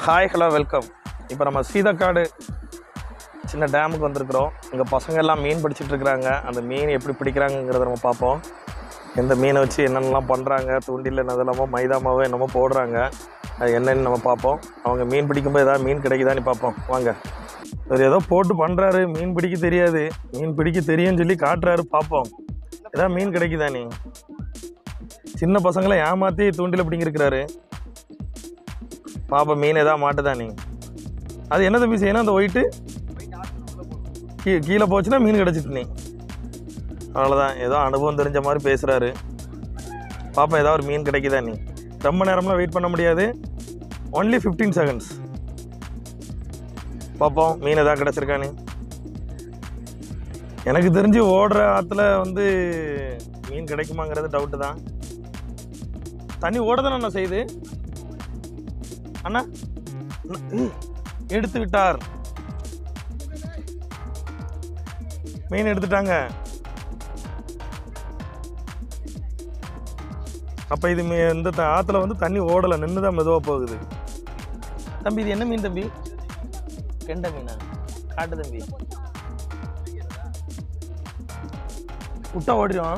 Hi hello welcome இப்போ நம்ம சீதக்காடு சின்ன டேமுக்கு வந்திருக்கிறோம் இங்கே பசங்க எல்லாம் மீன் பிடிச்சிட்டு இருக்கிறாங்க அந்த மீன் எப்படி பிடிக்கிறாங்கங்கிறத நம்ம பார்ப்போம் எந்த மீனை வச்சு என்னென்னலாம் பண்ணுறாங்க தூண்டில் என்னதெல்லாமோ மைதா மாவு என்னமோ போடுறாங்க அது என்னன்னு நம்ம பார்ப்போம் அவங்க மீன் பிடிக்கும்போது ஏதாவது மீன் கிடைக்குதான்னு பார்ப்போம் வாங்க இவர் ஏதோ போட்டு பண்ணுறாரு மீன் பிடிக்க தெரியாது மீன் பிடிக்க தெரியும்னு சொல்லி காட்டுறாரு பார்ப்போம் ஏதாவது மீன் கிடைக்குதா நீ சின்ன பசங்களை ஏமாற்றி தூண்டில் பிடிங்கிருக்கிறாரு பாப்பா மீன் ஏதாவது மாட்டுதா நீ அது என்ன தம்பி செய்யணும் அந்த ஒயிட்டு கீ கீழே போச்சுன்னா மீன் கிடச்சிட்டு நீ அவ்வளோதான் ஏதோ அனுபவம் தெரிஞ்ச மாதிரி பேசுகிறாரு பாப்பா ஏதாவது ஒரு மீன் கிடைக்குதா நீ ரொம்ப நேரம்லாம் வெயிட் பண்ண முடியாது ஒன்லி ஃபிஃப்டீன் செகண்ட்ஸ் பார்ப்போம் மீன் ஏதாவது கிடச்சிருக்கா நீ எனக்கு தெரிஞ்சு ஓடுற ஆற்றுல வந்து மீன் கிடைக்குமாங்கிறது டவுட்டு தான் தண்ணி ஓட தானே அண்ணா செய்யுது அண்ணா அண்ணா, ம், எடுத்து விட்டார் மீன் எடுத்துட்டாங்க அப்ப இது மீ- இந்த த- ஆத்துல வந்து தண்ணி ஓடல நின்று தான் மெதுவா போகுது தம்பி இது என்ன மீன் தம்பி கெண்ட மீனா காட்டு தம்பி விட்டா ஓடிடும்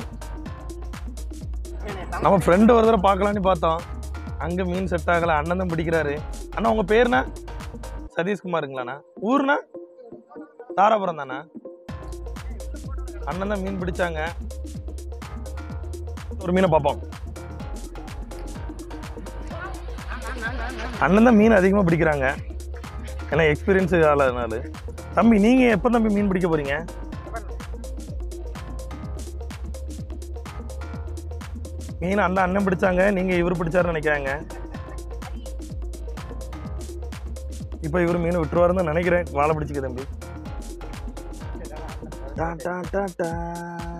நம்ம ஃப்ரெண்டு ஒரு தடவை பார்க்கலான்னு பார்த்தோம் அங்கே மீன் செட் ஆகலை அண்ணன் தான் பிடிக்கிறாரு அண்ணா உங்கள் பேருண்ணா சதீஷ்குமாருங்களாண்ணா ஊர்ண்ணா தாராபுரம் தானே அண்ணன் தான் மீன் பிடிச்சாங்க ஒரு மீனை பார்ப்போம் அண்ணன் தான் மீன் அதிகமாக பிடிக்கிறாங்க ஏன்னா எக்ஸ்பீரியன்ஸ் ஆளாதனால தம்பி நீங்கள் எப்போ தம்பி மீன் பிடிக்க போகிறீங்க மீன் அந்த அண்ணன் பிடிச்சாங்க நீங்கள் இவர் பிடிச்சாருன்னு நினைக்கிறாங்க இப்போ இவர் மீன் விட்டுருவாருன்னு தான் நினைக்கிறேன் வாழை பிடிச்சிக்க தம்பி டா, டா, டா, டா.